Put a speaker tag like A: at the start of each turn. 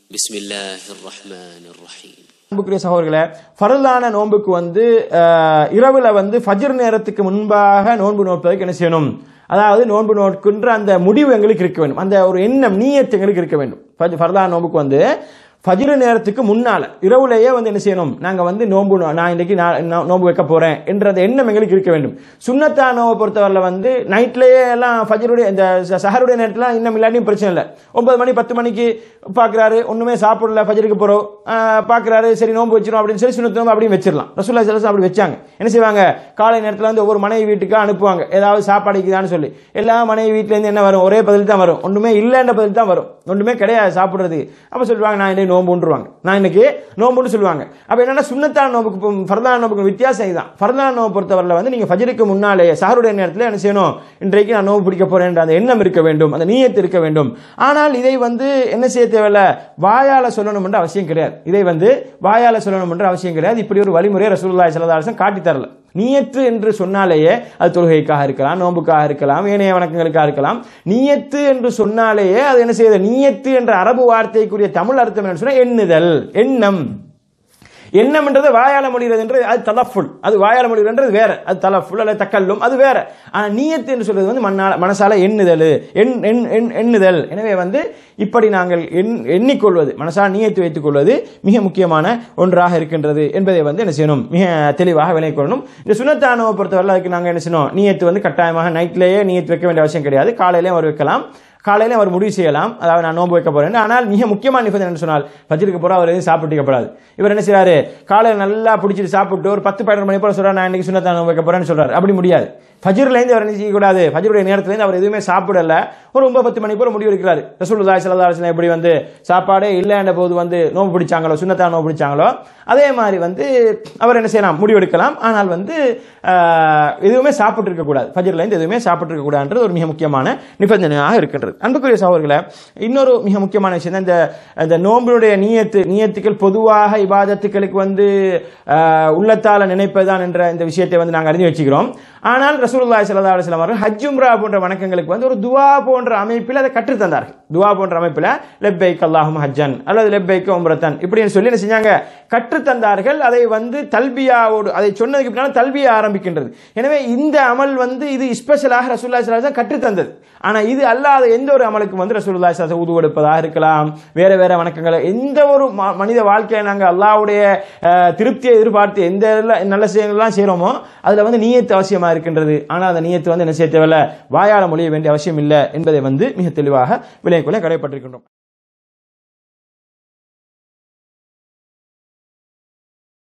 A: بسم الله الرحمن الرحيم
B: அன்புக்குரிய சகோதரர்களே ஃபரலான நோன்புக்கு வந்து அஹ், இரவுல வந்து ஃபஜ்ர் நேரத்துக்கு முன்பாக நோன்பு நோட்பதற்கு என்ன செய்யணும் அதாவது நோன்பு நோட்கின்ற அந்த முடிவு எங்களுக்கு இருக்க வேண்டும் அந்த ஒரு எண்ணம் நீயத்து எங்களுக்கு இருக்க வேண்டும் ஃபஜ்- ஃபரலான நோன்புக்கு வந்து ஃபஜ்ர் நேரத்துக்கு முன்னால இரவுலேயே வந்து என்ன செய்யணும் நாங்க வந்து நோன்பு நோ- நான் இன்னைக்கு நான் நோ- நோன்பு வைக்க போறேன் என்ற அந்த எண்ணம் எங்களுக்கு இருக்க வேண்டும் சுன்னத்தா நோவை பொறுத்தவரையில் வந்து நைட்லயே எல்லாம் ஃபஜ்ருடைய இந்த ச- சஹருடைய நேரத்தில் இன்னும் இல்லாட்டியும் பிரச்சனை இல்லை ஒன்பது மணி பத்து மணிக்கு பார்க்குறாரு ஒன்றுமே சாப்பிடல ஃபஜருக்கு போகிறோம் பார்க்குறாரு சரி நோன்பு வச்சிரும் அப்படின்னு சொல்லி சுண்ணத்து நோன்பு அப்படியும் வச்சிடலாம் ரசூல்லா சலசம் அப்படி வச்சாங்க என்ன செய்வாங்க காலை நேரத்தில் வந்து ஒவ்வொரு மனைவி வீட்டுக்கு அனுப்புவாங்க ஏதாவது சாப்பாடு இருக்குதான்னு சொல்லி எல்லா மனைவி வீட்டிலேருந்து என்ன வரும் ஒரே பதில் தான் வரும் ஒன்றுமே இல்லைன்ற பதில் தான் வரும் ஒன்றுமே கிடையாது சாப்பிட்றது அப்போ சொல்லுவாங்க நான் இன்னைக்கு நோம்புன்றுவாங்க நான் இன்னைக்கு நோம்புன்னு சொல்லுவாங்க அப்போ என்னன்னா சுண்ணத்தான நோம்புக்கு இப்போ ஃபர்தான நோம்புக்கு வித்தியாசம் இதுதான் ஃபர்தான நோம்பு பொறுத்தவரையில் வந்து நீங்கள் ஃபஜருக்கு முன்னாலே சஹருடைய நேரத்தில் என்ன செய்யணும் இன்றைக்கு நான் நோம்பு பிடிக்க போறேன் அந்த எண்ணம் இருக்க வேண்டும் அந்த நீயத்து இருக்க வேண்டும் ஆனால் இதை வந்து என்ன செய்ய தேவையில்ல வாயால சொல்லணும் என்ற அவசியம் கிடையாது இதை வந்து வாயால சொல்லணும் என்ற அவசியம் கிடையாது இப்படி ஒரு வழிமுறையை ரசூலுல்லாஹி ஸல்லல்லாஹு அலைஹி வஸல்லம் காட்டி தரல நியத்து என்று சொன்னாலேயே அது தொழுகைக்காக இருக்கலாம் நோம்புக்காக இருக்கலாம் ஏனைய வணக்கங்களுக்காக இருக்கலாம் நியத்து என்று சொன்னாலேயே அது என்ன செய்யுது நியத்து என்ற அரபு வார்த்தைக்குரிய தமிழ் அர்த்தம் என்ன சொன்னா எண்ணுதல் எண்ணம் எண்ணம் என்றது வாயால மொழிகிறது என்று அது தலஃபுல் அது வாயால மொழிகிறது வேற அது தலஃபுல் அல்லது தக்கல்லும் அது வேற ஆனா நீயத்து என்று சொல்றது வந்து மண்ணால மனசால எண்ணுதல் எண் எண் எண் எண்ணுதல் எனவே வந்து இப்படி நாங்கள் எண் எண்ணிக்கொள்வது மனசால் நீயத்து வைத்துக் கொள்வது மிக முக்கியமான ஒன்றாக இருக்கின்றது என்பதை வந்து என்ன செய்யணும் மிக தெளிவாக விலை கொள்ளணும் இந்த சுனத்தானவை பொறுத்தவரை அதுக்கு நாங்கள் என்ன செய்யணும் நீயத்து வந்து கட்டாயமாக நைட்லேயே நீயத்து வைக்க வேண்டிய அவசியம் கிடையாது காலையிலேயே அவர் வைக்கலாம் காலையில அவர் முடிவு செய்யலாம் அதாவது நான் நோன்பு வைக்க போறேன் ஆனால் மிக முக்கியமான நிபந்தனை என்ன சொன்னால் பஜ்ருக்கு போற அவர் எதுவும் சாப்பிட்டு இருக்கப்படாது இவர் என்ன செய்றாரு காலையில நல்லா பிடிச்சிட்டு சாப்பிட்டு ஒரு பத்து பதினொரு மணி போல சொல்றாரு நான் இன்னைக்கு சுண்ணத்தான் நோன்பு வைக்க போறேன்னு சொல்றாரு அப்படி முடியாது ஃபஜ்ர்ல இருந்து அவர் என்ன செய்யக்கூடாது ஃபஜ்ருடைய நேரத்துல இருந்து அவர் எதுவுமே சாப்பிடல ஒரு ஒன்பது பத்து மணி போல முடிவு எடுக்கிறாரு ரசூலுல்லாஹி ஸல்லல்லாஹு அலைஹி வஸல்லம் எப்படி வந்து சாப்பாடே இல்லைன்ற போது வந்து நோன்பு பிடிச்சாங்களோ சுண்ணத்தான் நோன்பு பிடிச்சாங்களோ அதே மாதிரி வந்து அவர் என்ன செய்யலாம் முடிவு எடுக்கலாம் ஆனால் வந்து ஆஹ், எதுவுமே சாப்பிட்டு இருக்கக்கூடாது ஃபஜ்ர்ல இருந்து எதுவுமே சாப்பிட்டு இருக்கக்கூடாதுன்றது ஒரு மிக முக்கியமான நிபந்தனையாக இருக்கின்றது அன்புக்குரிய சகோதரர்களே இன்னொரு மிக முக்கியமான விஷயம் தான் இந்த இந்த நோம்பினுடைய நீயத்து நீயத்துக்கள் பொதுவாக இபாதத்துக்களுக்கு வந்து ஆஹ், உள்ளத்தால நினைப்பதுதான் என்ற இந்த விஷயத்தை வந்து நாங்கள் அறிஞ்சு வச்சுக்கிறோம் ஆனால் ரசூலுல்லாஹி ஸல்லல்லாஹு அலைஹி வஸல்லம் அவர்கள் ஹஜ் உம்ரா போன்ற வணக்கங்களுக்கு வந்து ஒரு துவா போன்ற அமைப்பில் அதை கற்றுத் தந்தார்கள் துவா போன்ற அமைப்பில் லெப்பைக் அல்லாஹும் ஹஜ்ஜன் அல்லது லெப்பைக் உம்ரத்தன் இப்படின்னு சொல்லி என்ன செஞ்சாங்க கற்றுத் தந்தார்கள் அதை வந்து தல்பியாவோடு அதை சொன்னதுக்கு பின்னால் தல்பியா ஆரம்பிக்கின்றது எனவே இந்த அமல் வந்து இது ஸ்பெஷலாக ரசூலுல்லாஹி ஸல்லல்லாஹு அலைஹி வஸல்லம் கற்றுத் தந்தது ஆனால் இது அல்லாத எந்த ஒரு அமலுக்கும் வந்து ரசூலுல்லாஹி ஸல்லல்லாஹு அலைஹி வஸல்லம் உது எடுப்பதாக இருக்கலாம் வேற வேற வணக்கங்களை எந்த ஒரு ம- மனித வாழ்க்கையை நாங்கள் அல்லாஹ்வுடைய அஹ், திருப்தியை எதிர்பார்த்து எந்த எல்லாம் நல்ல செயல்கள்லாம் செய்கிறோமோ அதில் வந்து நீயத்து அவசியமாக இருக்கின்றது ஆனால் அந்த நீயத்து வந்து என்ன செய்ய தேவையில்ல வாயால மொழிய வேண்டிய அவசியம் இல்லை என்பதை வந்து மிக தெளிவாக விலைக்குள்ளே கடைப்பட்டிருக்கின்றோம்